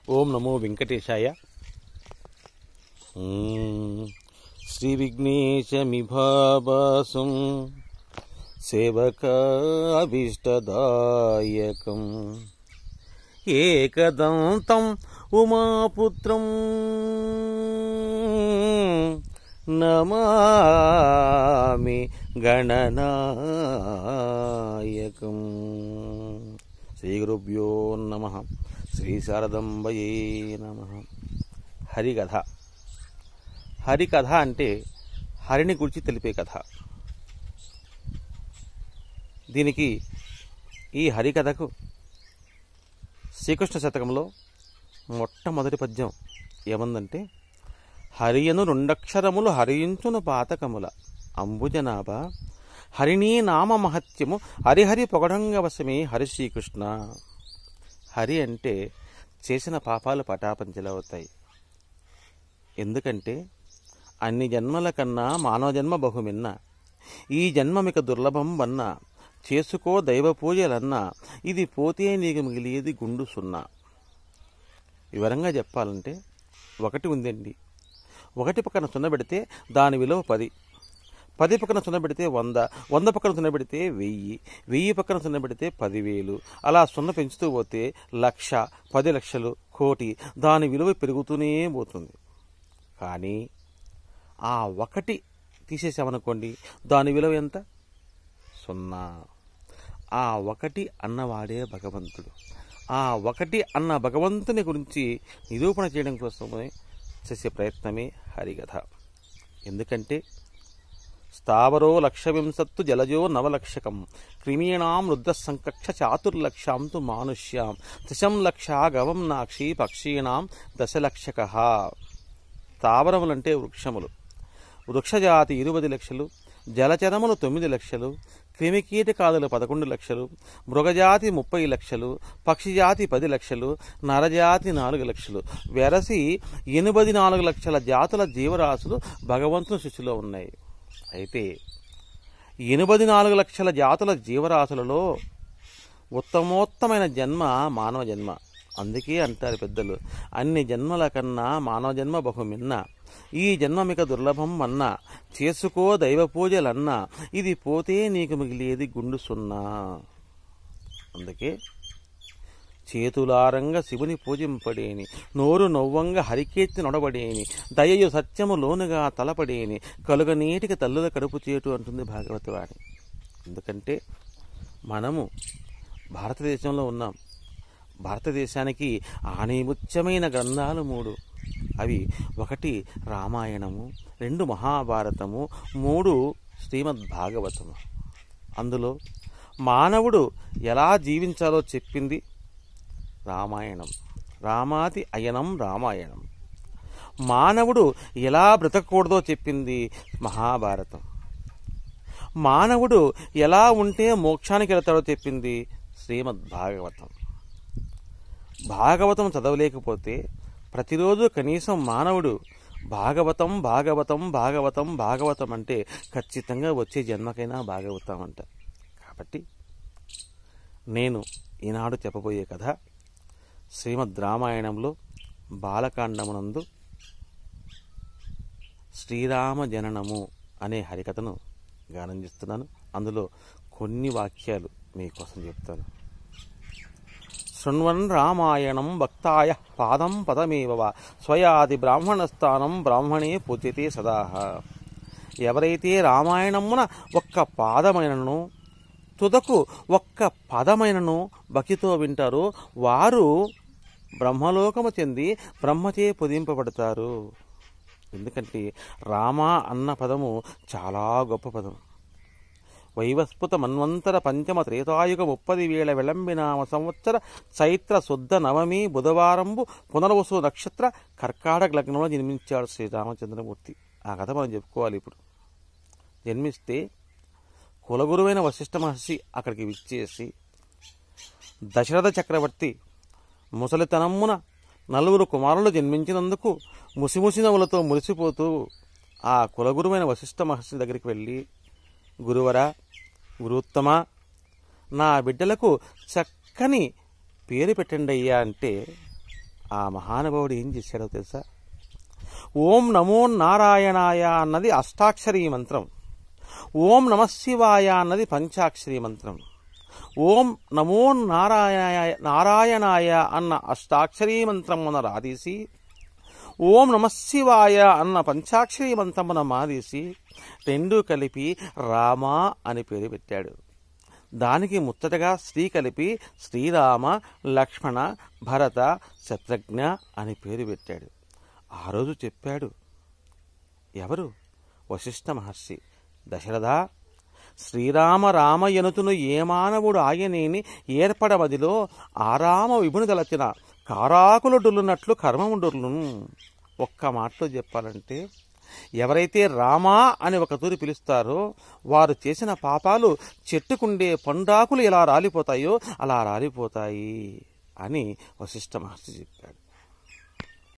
ఓం నమో వెంకటేశాయ మ్మ్. శ్రీ విఘ్నేశమిభావాసం సేవకాభీష్టదాయకం ఏకదంతం ఉమాపుత్రం నమామి గణనాయకం శ్రీ గురుభ్యో నమ శ్రీ శారదంబయే నమ హరికథ హరికథ అంటే హరిని గురించి తెలిపే కథ దీనికి ఈ హరికథకు శ్రీకృష్ణ శతకంలో మొట్టమొదటి పద్యం ఏముందంటే హరియను రెండక్షరములు హరించును పాతకముల అంబుజనాభ హరిణీ నామ మహత్యము హరిహరి పొగడంగవశమే హరి శ్రీకృష్ణ హరి అంటే చేసిన పాపాలు పటాపంచలవుతాయి ఎందుకంటే అన్ని జన్మల కన్నా మానవ జన్మ బహుమిన్న ఈ జన్మమిక దుర్లభం వన్నా చేసుకో దైవ పూజలన్నా ఇది పోతే నీకు మిగిలేది గుండు సున్నా వివరంగా చెప్పాలంటే ఒకటి ఉందండి ఒకటి పక్కన సున్న పెడితే దాని విలువ పది పది పక్కన సున్న పెడితే వంద వంద పక్కన సున్న పెడితే వెయ్యి వెయ్యి పక్కన సున్న పెడితే పదివేలు అలా సున్న పెంచుతూ పోతే లక్ష పది లక్షలు కోటి దాని విలువ పెరుగుతూనే పోతుంది కానీ ఆ ఒకటి తీసేసామనుకోండి దాని విలువ ఎంత సున్నా ఆ ఒకటి అన్నవాడే భగవంతుడు ఆ ఒకటి అన్న భగవంతుని గురించి నిరూపణ చేయడం కోసమే చేసే ప్రయత్నమే హరికథ ఎందుకంటే స్థావరో లక్షవింశత్తు జలజో నవలక్షకం క్రిమీణాం రుద్ర సంకక్ష చాతుర్లక్షాం తు మానుష్యాం దశం లక్ష గవం నాక్షి పక్షీణాం దశలక్షక స్థావరములంటే వృక్షములు వృక్షజాతి ఇరుపది లక్షలు జలచరములు తొమ్మిది లక్షలు క్రిమికీటకాదులు పదకొండు లక్షలు మృగజాతి ముప్పై లక్షలు పక్షిజాతి పది లక్షలు నరజాతి నాలుగు లక్షలు వెరసి ఎనిమిది నాలుగు లక్షల జాతుల జీవరాశులు భగవంతుని సృష్టిలో ఉన్నాయి అయితే ఎనిమిది నాలుగు లక్షల జాతుల జీవరాశులలో ఉత్తమోత్తమైన జన్మ మానవ జన్మ అందుకే అంటారు పెద్దలు అన్ని జన్మల కన్నా మానవ జన్మ బహుమిన్న ఈ జన్మమిక దుర్లభం అన్నా చేసుకో దైవ పూజలన్నా ఇది పోతే నీకు మిగిలేది గుండు సున్నా అందుకే చేతులారంగ శివుని పూజింపడేని నోరు నవ్వంగ హరికేత్తి నొడబడేని దయయు సత్యము లోనుగా తలపడేని కలుగ నీటికి తల్లుల కడుపు చేటు అంటుంది భాగవతవాణి ఎందుకంటే మనము భారతదేశంలో ఉన్నాం భారతదేశానికి ఆణిముత్యమైన గ్రంథాలు మూడు అవి ఒకటి రామాయణము రెండు మహాభారతము మూడు శ్రీమద్ భాగవతము అందులో మానవుడు ఎలా జీవించాలో చెప్పింది రామాయణం రామాది అయనం రామాయణం మానవుడు ఎలా బ్రతకూడదో చెప్పింది మహాభారతం మానవుడు ఎలా ఉంటే మోక్షానికి వెళతాడో చెప్పింది శ్రీమద్ భాగవతం భాగవతం చదవలేకపోతే ప్రతిరోజు కనీసం మానవుడు భాగవతం భాగవతం భాగవతం భాగవతం అంటే ఖచ్చితంగా వచ్చే జన్మకైనా భాగవతం అంట కాబట్టి నేను ఈనాడు చెప్పబోయే కథ శ్రీమద్ రామాయణంలో బాలకాండమునందు శ్రీరామ జననము అనే హరికథను గానం చేస్తున్నాను అందులో కొన్ని వాక్యాలు మీకోసం చెప్తాను శృణ్వన్ రామాయణం భక్తాయ పాదం పదమేవ వా స్వయాది బ్రాహ్మణస్థానం బ్రాహ్మణే పూజ్యతే సదా ఎవరైతే రామాయణమున ఒక్క పాదమైనను తుదకు ఒక్క పదమైనను భక్తితో వింటారో వారు బ్రహ్మలోకము చెంది బ్రహ్మచే పొదింపబడతారు ఎందుకంటే రామ అన్న పదము చాలా గొప్ప పదం వైవస్ఫుత మన్వంతర పంచమ త్రేతాయుగ ముప్పది వేల విళంబినామ సంవత్సర చైత్ర శుద్ధ నవమి బుధవారంబు పునర్వసు నక్షత్ర కర్కాటక లగ్నంలో జన్మించాడు శ్రీరామచంద్రమూర్తి ఆ కథ మనం చెప్పుకోవాలి ఇప్పుడు జన్మిస్తే కులగురువైన వశిష్ఠ మహర్షి అక్కడికి విచ్చేసి దశరథ చక్రవర్తి ముసలితనమ్మున నలుగురు కుమారులు జన్మించినందుకు ముసిముసి నవ్వులతో మురిసిపోతూ ఆ కులగురువైన వశిష్ఠ మహర్షి దగ్గరికి వెళ్ళి గురువరా గురుత్తమ నా బిడ్డలకు చక్కని పేరు పెట్టండి అయ్యా అంటే ఆ మహానుభావుడు ఏం చేశాడో తెలుసా ఓం నమో నారాయణాయ అన్నది అష్టాక్షరీ మంత్రం ఓం నమశివాయ అన్నది పంచాక్షరీ మంత్రం ఓం నమో నారాయణ నారాయణాయ అన్న అష్టాక్షరీ మంత్రమున రాదీసి ఓం నమశివాయ అన్న పంచాక్షరీ మంత్రమున మాదీసి రెండు కలిపి రామా అని పేరు పెట్టాడు దానికి ముచ్చటగా శ్రీ కలిపి శ్రీరామ లక్ష్మణ భరత శత్రుఘ్న అని పేరు పెట్టాడు ఆ రోజు చెప్పాడు ఎవరు వశిష్ఠ మహర్షి దశరథ శ్రీరామ రామయనుతును ఏ మానవుడు ఆయనేని ఏర్పడవదిలో ఆరామ విభుని తలచిన కారాకులు డొల్లునట్లు కర్మముండుర్లు ఒక్క మాటలో చెప్పాలంటే ఎవరైతే రామా అని ఒక తూరి పిలుస్తారో వారు చేసిన పాపాలు చెట్టుకుండే పండాకులు ఎలా రాలిపోతాయో అలా రాలిపోతాయి అని వశిష్ఠ మహర్షి చెప్పాడు